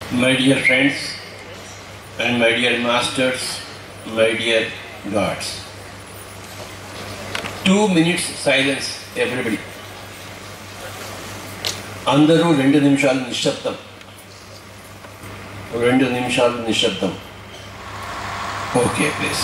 My dear friends and my dear masters, my dear gods. Two minutes silence, everybody. అందరూ రెండు నిమిషాలు నిశ్శబ్దం రెండు నిమిషాలు నిశ్శబ్దం okay please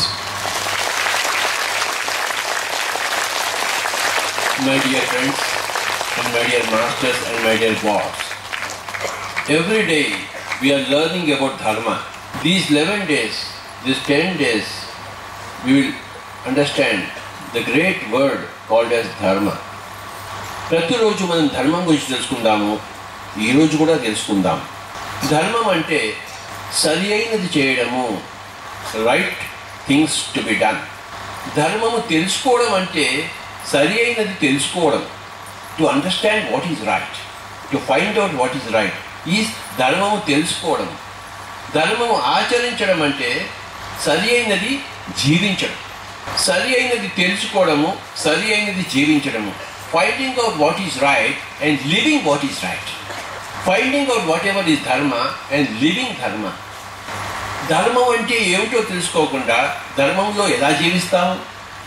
my dear friends and my dear masters and my dear boss Every day we are learning about Dharma. These 11 days, these 10 days, we will understand the great word called as Dharma. ప్రతిరోజు మనం ధర్మం గురించి తెలుసుకుందాము ఈరోజు కూడా తెలుసుకుందాం ధర్మం అంటే సరి అయినది చేయడము right things to be done ధర్మము తెలుసుకోవడం అంటే సరి అయినది తెలుసుకోవడం to understand what is right to find out what is right ఈ ధర్మము తెలుసుకోవడం ధర్మము ఆచరించడం అంటే సరి అయినది జీవించడం సరి అయినది తెలుసుకోవడము సరి అయినది జీవించడము finding out what is right and living what is right finding out whatever is dharma and living dharma ధర్మం అంటే ఏమిటో తెలుసుకోకుండా ధర్మంలో ఎలా జీవిస్తాము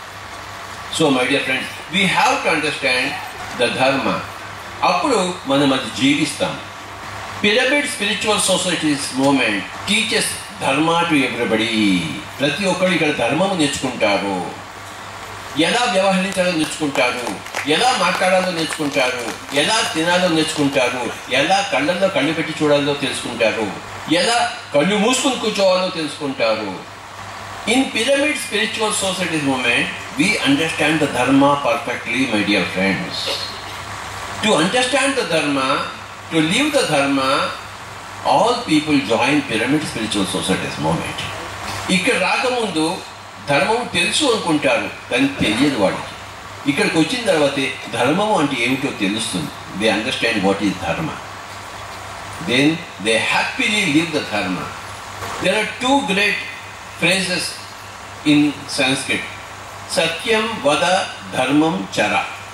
so my dear friends we have to understand the dharma అప్పుడు మనం అది జీవిస్తాం Pyramid Spiritual Societies Movement teachers dharma to everybody ప్రతి ఒక్కరు ఇక్కడ ధర్మము నేర్చుకుంటారు ఎలా వ్యవహరించాలో నేర్చుకుంటారు ఎలా మాట్లాడాలో నేర్చుకుంటారు ఎలా తినాలో నేర్చుకుంటారు ఎలా కళ్ళల్లో కళ్ళు పెట్టి చూడాలో తెలుసుకుంటారు ఎలా కళ్ళు మూసుకుని కూర్చోవాలో తెలుసుకుంటారు in Pyramid Spiritual Societies Movement we understand the dharma perfectly my dear friends to understand the dharma to live the dharma all people join Pyramid Spiritual Societies Movement ఇక్కడ రాకముందు ధర్మం తెలుసు అనుకుంటారు కానీ తెలియదు వాడికి ఇక్కడికి వచ్చిన తర్వాతే ధర్మము అంటే ఏమిటో తెలుస్తుంది they understand what is dharma then they happily live the dharma there are two great phrases in Sanskrit సత్యం వద ధర్మం చర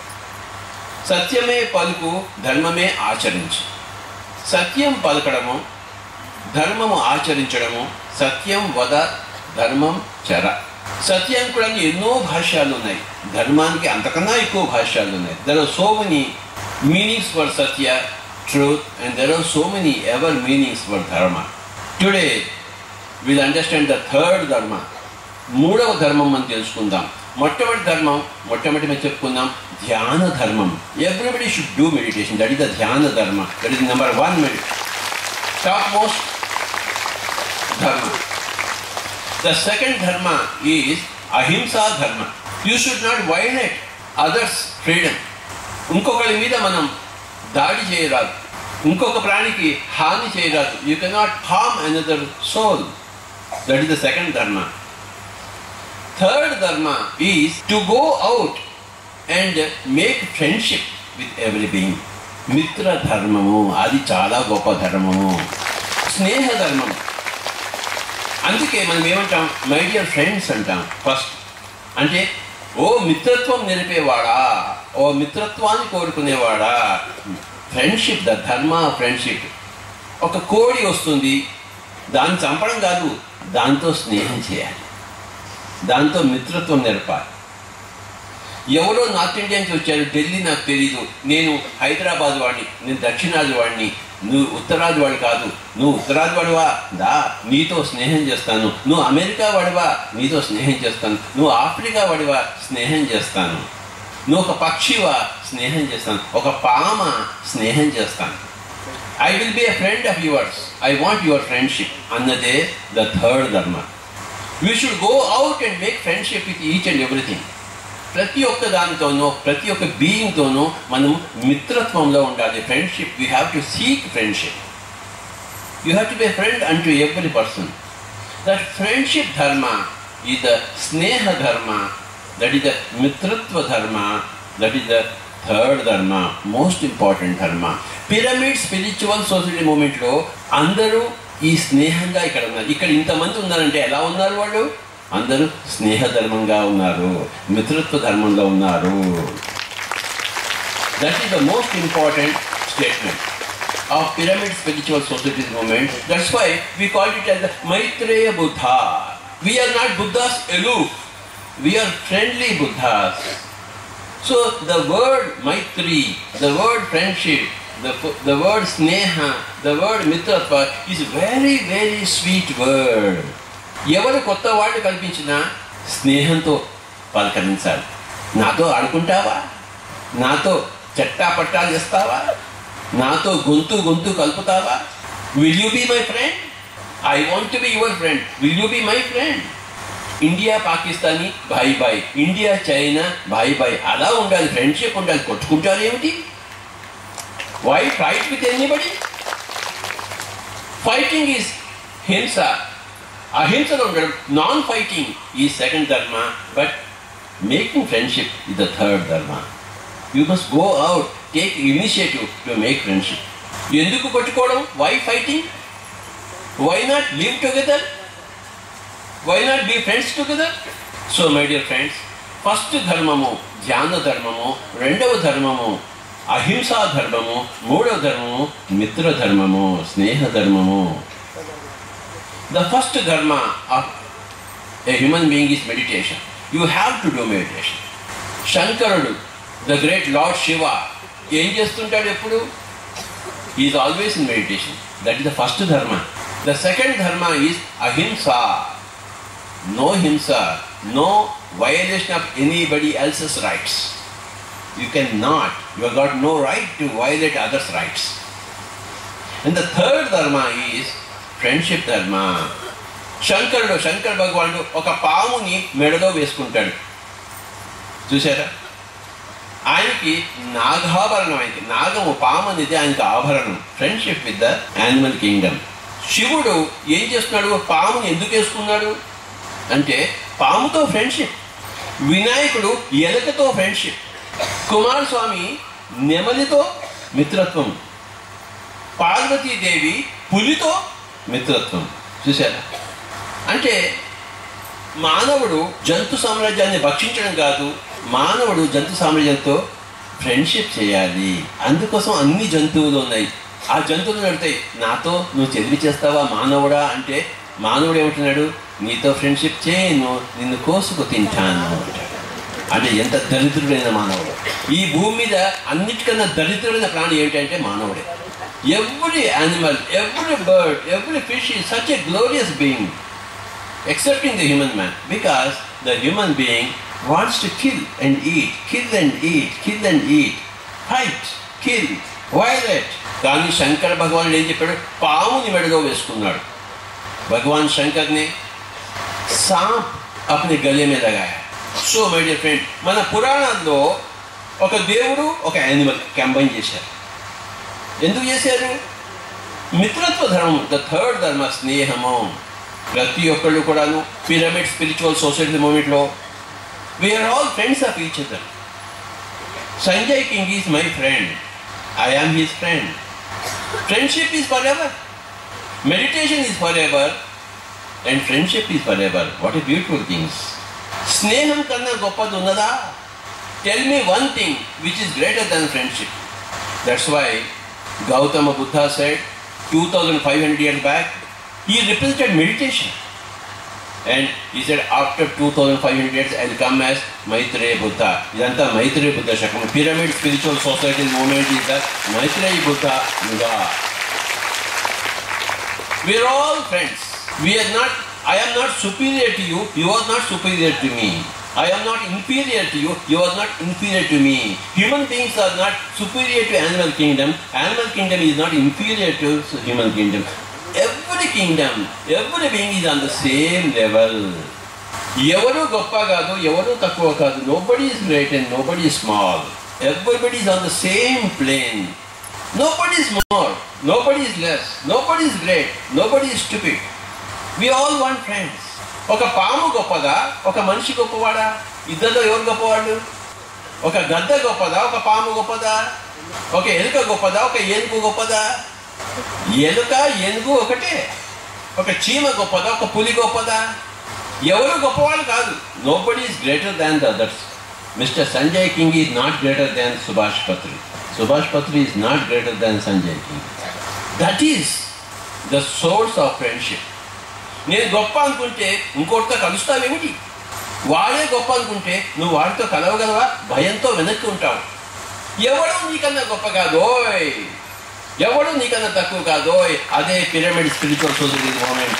సత్యమే పలుకు ధర్మమే ఆచరించు సత్యం పలకడము ధర్మము ఆచరించడము సత్యం వద ధర్మం చర సత్యం కూడా ఎన్నో భాష్యాలు ఉన్నాయి ధర్మానికి అంతకన్నా ఎక్కువ భాష్యాలు ఉన్నాయి there are so many meanings for satya truth and there are so many ever meanings for dharma today will understand the third dharma మూడవ ధర్మం మనం తెలుసుకుందాం మొట్టమొదటి ధర్మం మొట్టమొదటి మేము చెప్పుకుందాం ధ్యాన ధర్మం everybody should do meditation that is the dhyana dharma that is number one మెడి top most dharma the second dharma is ahimsa dharma you should not violate others freedom ఇంకొకరి మీద మనం దాడి చేయరాదు ఇంకొక ప్రాణికి హాని చేయరాదు you cannot harm another soul that is the second dharma third dharma is to go out and make friendship with every being మిత్ర ధర్మము అది చాలా గొప్ప ధర్మము స్నేహ ధర్మము అందుకే మనం ఏమంటాం మై డియర్ ఫ్రెండ్స్ అంటాం ఫస్ట్ అంటే ఓ మిత్రత్వం నిలిపేవాడా ఓ మిత్రత్వాన్ని కోరుకునేవాడా ఫ్రెండ్షిప్ ద ధర్మ ఫ్రెండ్షిప్ ఒక కోడి వస్తుంది దాన్ని చంపడం కాదు దాంతో స్నేహం చేయాలి దాంతో మిత్రత్వం నేర్పాలి ఎవరో నార్త్ ఇండియన్స్ వచ్చారు ఢిల్లీ నాకు తెలీదు నేను హైదరాబాద్ వాడిని నేను దక్షిణాది వాడిని నువ్వు ఉత్తరాది వాడు కాదు నువ్వు ఉత్తరాది వాడివా దా నీతో స్నేహం చేస్తాను నువ్వు అమెరికా వాడివా నీతో స్నేహం చేస్తాను నువ్వు ఆఫ్రికా వాడివా స్నేహం చేస్తాను నువ్వు ఒక పక్షివా స్నేహం చేస్తాను ఒక పామ స్నేహం చేస్తాను I will be a friend of yours I want your friendship అన్నదే the third dharma we should go out and make friendship with each and everything ప్రతి ఒక్క దానితోనూ ప్రతి ఒక్క బీయింగ్తోనూ మనం మిత్రత్వంలో ఉండాలి friendship we have to seek friendship you have to be friend and to every person that friendship dharma ఈ ద స్నేహ ధర్మ that is the mitratva dharma that is the third dharma most important dharma Pyramid Spiritual Society మూమెంట్లో అందరూ ఈ స్నేహంగా ఇక్కడ ఉన్నారు ఇక్కడ ఇంతమంది ఉన్నారంటే ఎలా ఉన్నారు వాళ్ళు అందరూ స్నేహధర్మంగా ఉన్నారు మిత్రత్వ ధర్మంలో ఉన్నారు that is the most important statement of Pyramid Spiritual Societies movement. That's why we call it as the Maitreya Buddha. We are not Buddhas aloof. We are friendly Buddhas. So the word Maitri, the word friendship, the, the word Sneha, the word Mitratva is very, very sweet word. ఎవరు కొత్త వాళ్ళు కల్పించినా స్నేహంతో పలకరించాలి నాతో ఆడుకుంటావా నాతో చట్టా పట్టాలు చేస్తావా నాతో గొంతు గొంతు కలుపుతావా will you be my friend I want to be your friend will you be my friend India Pakistani బాయ్ బాయ్ ఇండియా చైనా బాయ్ బాయ్ అలా ఉండాలి ఫ్రెండ్షిప్ ఉండాలి కొట్టుకుంటారు ఏమిటి why fight with anybody fighting is హింస అహింసలో ఉండడం నాన్ ఫైటింగ్ ఈ second dharma but making friendship is the third dharma you must go out take initiative to make friendship ఎందుకు కొట్టుకోవడం why fighting why not live together why not be friends together so my dear friends first ధర్మము ధ్యాన ధర్మము రెండవ ధర్మము అహింసా ధర్మము మూడవ ధర్మము మిత్ర ధర్మము స్నేహ ధర్మము the first dharma of a human being is meditation you have to do meditation శంకరుడు ద గ్రేట్ లార్డ్ శివ ఏం చేస్తుంటాడు ఎప్పుడు is always in meditation that is the first dharma the second dharma is ahimsa no himsa no violation of anybody else's rights you can not you got no right to violate others rights and the third dharma is friendship dharma శంకరుడు శంకర్ భగవానుడు ఒక పాముని మెడలో వేసుకుంటాడు చూసారా ఆయనకి నాగాభరణం ఆయనకి నాగము పాము అనేది ఆయనకి ఆభరణం friendship with the animal kingdom శివుడు ఏం చేస్తున్నాడు పాముని ఎందుకు వేసుకున్నాడు అంటే పాముతో ఫ్రెండ్షిప్ వినాయకుడు ఎలకతో ఫ్రెండ్షిప్ కుమారస్వామి నెమలితో మిత్రత్వం పార్వతీదేవి పులితో మిత్రత్వం చూసారా అంటే మానవుడు జంతు సామ్రాజ్యాన్ని భక్షించడం కాదు మానవుడు జంతు సామ్రాజ్యంతో ఫ్రెండ్షిప్ చేయాలి అందుకోసం అన్ని జంతువులు ఉన్నాయి ఆ జంతువులు అడుగుతాయి నాతో నువ్వు చెదిరి చేస్తావా మానవుడా అంటే మానవుడు ఏమంటున్నాడు నీతో ఫ్రెండ్షిప్ చేయను నిన్ను కోసుకు తింటాను అంటాడు అంటే ఎంత దరిద్రుడైన మానవుడు ఈ భూమి మీద అన్నిటికన్నా దరిద్రుడైన ప్రాణి ఏంటంటే మానవుడే every animal every bird every fish is such a glorious being excepting the human man because the human being wants to kill and eat, kill and eat, kill and eat, fight, kill, violate. కానీ శంకర భగవానుడు ఏం చెప్పాడు పాముని మెడలో వేసుకున్నాడు భగవాన్ శంకర్ని సాప్ అప్ని గలే మీద లగాయా సో మై డియర్ ఫ్రెండ్ మన పురాణాల్లో ఒక దేవుడు ఒక యానిమల్ కంబైన్ చేశారు ఎందుకు చేశారు మిత్రత్వ ధర్మం ద థర్డ్ ధర్మ స్నేహము ప్రతి ఒక్కళ్ళు కూడాను పిరమిడ్ స్పిరిచువల్ సొసైటీ మూమెంట్లో we are all friends of each other Sanjay King is my friend I am his friend friendship is forever meditation is forever and friendship is forever what a beautiful things స్నేహం కన్నా గొప్పది ఉన్నదా tell me one thing which is greater than friendship that's why Gautama Buddha said two thousand five hundred years back he represented meditation. And he said, after 2500 years, I'll come as Maitreya Buddha. ఇదంతా మైత్రేయ బుద్ధ శకం Pyramid Spiritual Society Movement is the Maitreya Buddha yuga we are all friends we are not I am not superior to you you are not superior to me I am not inferior to you, you are not inferior to me. Human beings are not superior to animal kingdom, animal kingdom is not inferior to human kingdom. Every kingdom, every being is on the same level. ఎవరు గొప్ప కాదు ఎవరు తక్కువ కాదు nobody is great and nobody is small everybody is on the same plane nobody is more nobody is less nobody is great nobody is stupid we all want friends ఒక పాము గొప్పదా ఒక మనిషి గొప్పవాడా ఇద్దరిలో ఎవరు గొప్పవాళ్ళు ఒక గద్ద గొప్పదా ఒక పాము గొప్పదా ఒక ఎలుక గొప్పదా ఒక ఏనుగు గొప్పదా ఎలుక ఏనుగు ఒకటే ఒక చీమ గొప్పదా ఒక పులి గొప్పదా ఎవరు గొప్పవాళ్ళు కాదు nobody is greater than the others mister Sanjay King is not greater than Subhash Patri Subhash Patri is not greater than Sanjay King that is the source of friendship నేను గొప్ప అనుకుంటే ఇంకోటితో కలుస్తావేమిటి వాడే గొప్ప అనుకుంటే నువ్వు వాడితో కలవగలవా భయంతో వెనక్కి ఉంటావు ఎవడు నీకన్నా గొప్ప కాదోయ్ ఎవడు నీకన్నా తక్కువ కాదోయ్ అదే Pyramid Spiritual Society Movement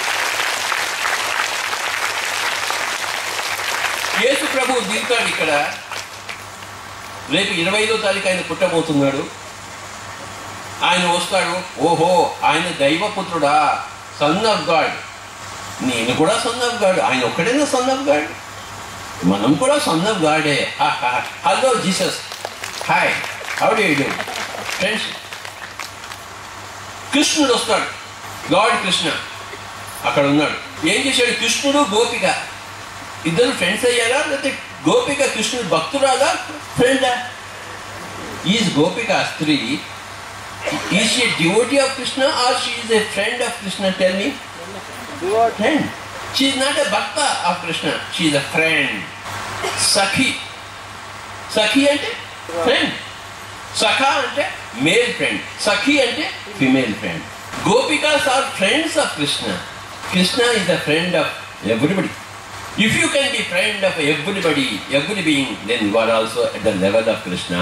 Yesu ప్రభు దిగుతాడు ఇక్కడ రేపు ఇరవై ఐదో తారీఖు ఆయన పుట్టబోతున్నాడు ఆయన వస్తాడు ఓహో ఆయన దైవపుత్రుడా సన్ ఆఫ్ గాడ్ నేను కూడా సన్ ఆఫ్ గాడ్ ఆయన ఒక్కడేనా సన్ ఆఫ్ గాడ్ మనం కూడా సన్ ఆఫ్ గాడే hello Jesus hi how do do friends కృష్ణుడు వస్తాడు లార్డ్ కృష్ణ అక్కడ ఉన్నాడు ఏం చేశాడు కృష్ణుడు గోపిక ఇద్దరు ఫ్రెండ్స్ అయ్యారా లేకపోతే గోపిక కృష్ణుడు భక్తురాలా ఫ్రెండా ఈజ్ గోపిక స్త్రీ is she devotee of Krishna or she is a friend of Krishna tell me friend she is not a bhakta of Krishna she is a friend సఖి సఖి అంటే ఫ్రెండ్ సఖ అంటే మేల్ ఫ్రెండ్ సఖి అంటే female friend gopikas are friends of Krishna Krishna is a friend of everybody If you can be friend of everybody, every being, then you are also at the level of Krishna.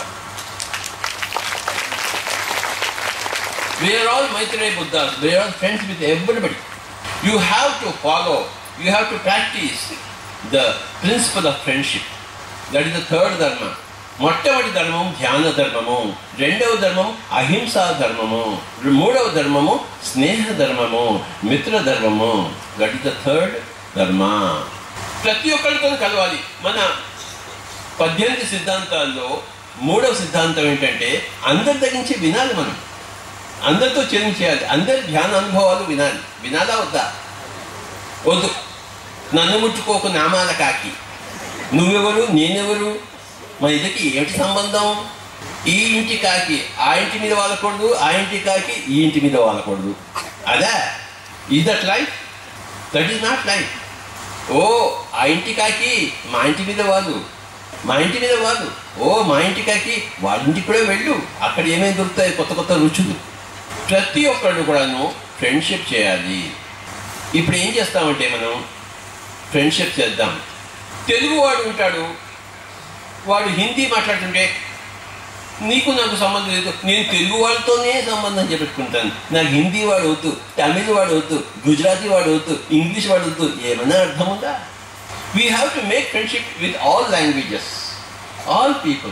We are all Maitreya Buddhas. We are all friends with everybody. You have to follow, you have to practice the principle of friendship. That is the third dharma. మొట్టమొదటి ధర్మం ధ్యాన ధర్మము రెండవ ధర్మం అహింసా ధర్మము మూడవ ధర్మము స్నేహ ధర్మము మిత్ర ధర్మము దట్ ఇస్ ద థర్డ్ ధర్మ ప్రతి ఒక్కరితో కలవాలి మన పద్దెనిమిది సిద్ధాంతాల్లో మూడవ సిద్ధాంతం ఏంటంటే అందరి తగ్గించి వినాలి మనం అందరితో చేయాలి అందరి ధ్యాన అనుభవాలు వినాలి వినాలా వద్దా వద్దు నన్ను ముట్టుకోకు నామాల కాకి నువ్వెవరు నేనెవరు మన ఇద్దరికి ఏమిటి సంబంధం ఈ ఇంటి కాకి ఆ ఇంటి మీద వాలకూడదు ఆ ఇంటి కాకి ఈ ఇంటి మీద వాలకూడదు అదా ఈ that life that is not life ఓ ఆ ఇంటి కాకి మా ఇంటి మీద వాళ్ళు మా ఇంటి మీద వాళ్ళు ఓ మా ఇంటి కాకి వాళ్ళ ఇంటికి కూడా వెళ్ళు అక్కడ ఏమేమి దొరుకుతాయి కొత్త కొత్త రుచులు ప్రతి ఒక్కళ్ళు కూడాను ఫ్రెండ్షిప్ చేయాలి ఇప్పుడు ఏం చేస్తామంటే మనం ఫ్రెండ్షిప్ చేద్దాం తెలుగువాడు ఉంటాడు వాడు హిందీ మాట్లాడుతుంటే నీకు నాకు సంబంధం లేదు నేను తెలుగు వాళ్ళతోనే సంబంధం చెప్పుకుంటాను నాకు హిందీ వాడు వద్దు తమిళ్ వాడు వద్దు గుజరాతీ వాడు వద్దు ఇంగ్లీష్ వాడు వద్దు ఏమైనా అర్థం ఉందా we have to make friendship with all languages all people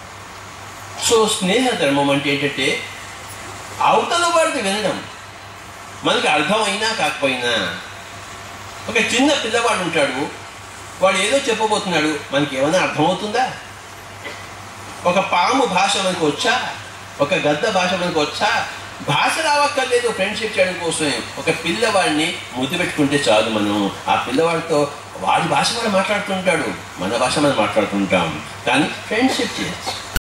so స్నేహ ధర్మం అంటే ఏంటంటే అవతల వాడిది వినడం మనకి అర్థమైనా కాకపోయినా ఒక చిన్న పిల్లవాడు ఉంటాడు వాడు ఏదో చెప్పబోతున్నాడు మనకి ఏమైనా అర్థమవుతుందా ఒక పాము భాష మనకు వచ్చా ఒక గద్ద భాష మనకు వచ్చా భాష రావక్కర్లేదు ఫ్రెండ్షిప్ చేయడం కోసం ఒక పిల్లవాడిని ముద్దు పెట్టుకుంటే చాలు మనం ఆ పిల్లవాడితో వాడి భాష వాడు మాట్లాడుతుంటాడు మన భాష మనం మాట్లాడుతుంటాం కానీ ఫ్రెండ్షిప్ చేయొచ్చు